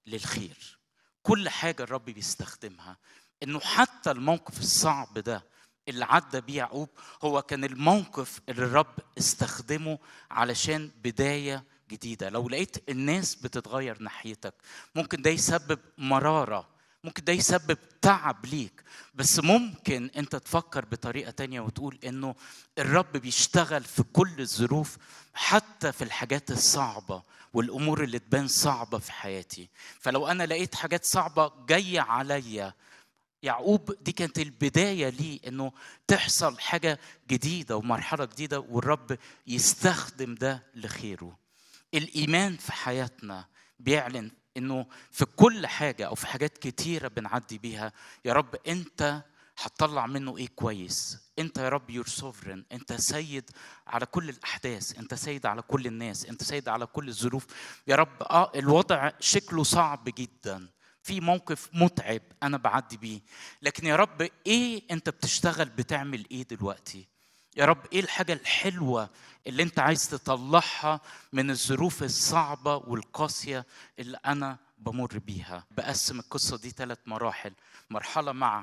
للخير كل حاجه الرب بيستخدمها انه حتى الموقف الصعب ده اللي عدى بيه يعقوب هو كان الموقف اللي الرب استخدمه علشان بدايه جديده لو لقيت الناس بتتغير ناحيتك ممكن ده يسبب مراره ممكن ده يسبب تعب ليك بس ممكن انت تفكر بطريقه تانية وتقول انه الرب بيشتغل في كل الظروف حتى في الحاجات الصعبه والامور اللي تبان صعبه في حياتي فلو انا لقيت حاجات صعبه جايه عليا يعقوب دي كانت البدايه ليه انه تحصل حاجه جديده ومرحله جديده والرب يستخدم ده لخيره الايمان في حياتنا بيعلن انه في كل حاجه او في حاجات كتيره بنعدي بيها يا رب انت هتطلع منه ايه كويس انت يا رب يور سوفرن انت سيد على كل الاحداث انت سيد على كل الناس انت سيد على كل الظروف يا رب اه الوضع شكله صعب جدا في موقف متعب انا بعدي بيه لكن يا رب ايه انت بتشتغل بتعمل ايه دلوقتي يا رب ايه الحاجه الحلوه اللي انت عايز تطلعها من الظروف الصعبه والقاسيه اللي انا بمر بيها بقسم القصه دي ثلاث مراحل مرحله مع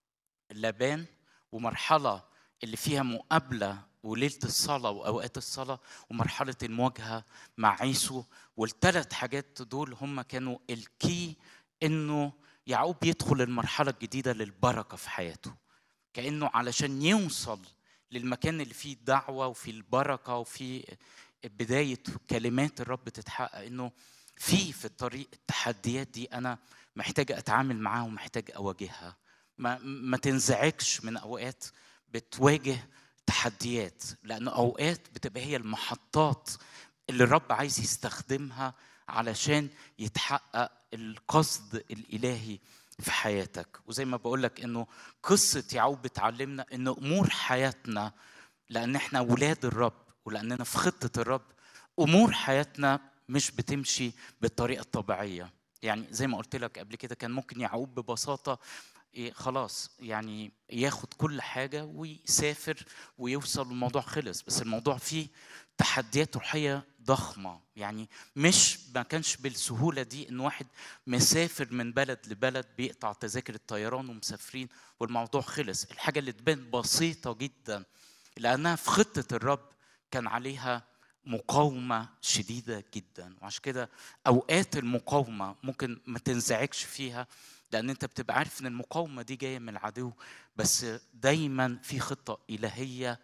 اللبان ومرحله اللي فيها مقابله وليله الصلاه واوقات الصلاه ومرحله المواجهه مع عيسو والثلاث حاجات دول هم كانوا الكي انه يعقوب يدخل المرحله الجديده للبركه في حياته كانه علشان يوصل للمكان اللي فيه دعوه وفيه البركه وفيه بدايه كلمات الرب تتحقق انه في في الطريق التحديات دي انا محتاج اتعامل معاها ومحتاج اواجهها ما ما تنزعجش من اوقات بتواجه تحديات لان اوقات بتبقى هي المحطات اللي الرب عايز يستخدمها علشان يتحقق القصد الالهي في حياتك وزي ما بقول لك انه قصه يعقوب بتعلمنا ان امور حياتنا لان احنا ولاد الرب ولاننا في خطه الرب امور حياتنا مش بتمشي بالطريقه الطبيعيه يعني زي ما قلت لك قبل كده كان ممكن يعقوب ببساطه إيه خلاص يعني ياخد كل حاجة ويسافر ويوصل الموضوع خلص بس الموضوع فيه تحديات روحية ضخمة يعني مش ما كانش بالسهولة دي إن واحد مسافر من بلد لبلد بيقطع تذاكر الطيران ومسافرين والموضوع خلص الحاجة اللي تبان بسيطة جدا لأنها في خطة الرب كان عليها مقاومة شديدة جدا وعشان كده أوقات المقاومة ممكن ما تنزعجش فيها لان انت بتبقى عارف ان المقاومه دي جايه من العدو بس دايما في خطه الهيه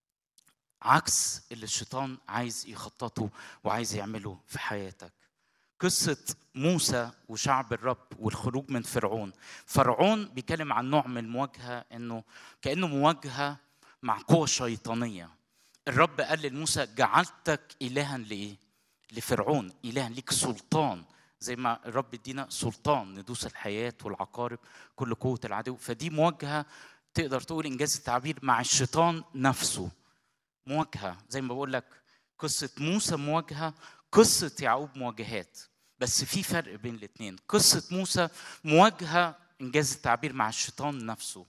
عكس اللي الشيطان عايز يخططه وعايز يعمله في حياتك قصة موسى وشعب الرب والخروج من فرعون فرعون بيتكلم عن نوع من المواجهة انه كأنه مواجهة مع قوة شيطانية الرب قال لموسى جعلتك إلها لإيه؟ لفرعون إلها ليك سلطان زي ما الرب ادينا سلطان ندوس الحياة والعقارب كل قوة العدو فدي مواجهة تقدر تقول إنجاز التعبير مع الشيطان نفسه مواجهة زي ما بقول لك قصة موسى مواجهة قصة يعقوب مواجهات بس في فرق بين الاثنين قصة موسى مواجهة إنجاز التعبير مع الشيطان نفسه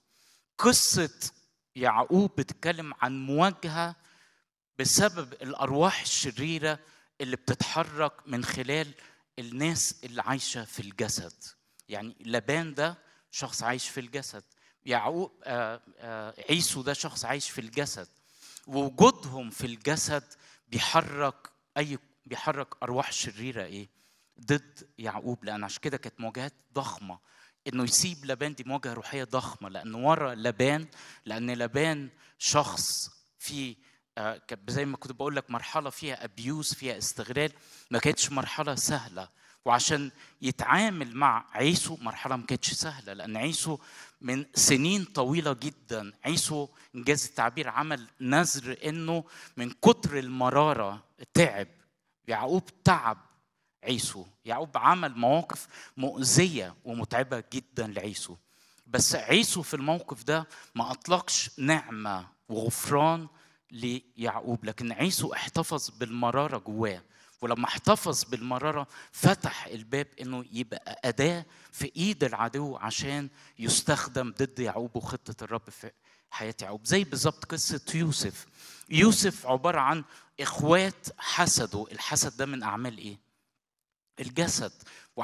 قصة يعقوب بتتكلم عن مواجهة بسبب الأرواح الشريرة اللي بتتحرك من خلال الناس اللي عايشه في الجسد يعني لبان ده شخص عايش في الجسد يعقوب آه آه عيسو ده شخص عايش في الجسد ووجودهم في الجسد بيحرك اي بيحرك ارواح شريره ايه ضد يعقوب لان عشان كده كانت مواجهات ضخمه انه يسيب لبان دي مواجهه روحيه ضخمه لان ورا لبان لان لبان شخص في آه زي ما كنت بقول لك مرحله فيها ابيوز فيها استغلال ما كانتش مرحله سهله وعشان يتعامل مع عيسو مرحله ما كانتش سهله لان عيسو من سنين طويله جدا عيسو انجاز التعبير عمل نذر انه من كتر المراره تعب يعقوب تعب عيسو يعقوب عمل مواقف مؤذيه ومتعبه جدا لعيسو بس عيسو في الموقف ده ما اطلقش نعمه وغفران ليعقوب لكن عيسو احتفظ بالمراره جواه ولما احتفظ بالمراره فتح الباب انه يبقى اداه في ايد العدو عشان يستخدم ضد يعقوب وخطه الرب في حياه يعقوب زي بالظبط قصه يوسف يوسف عباره عن اخوات حسدوا الحسد ده من اعمال ايه الجسد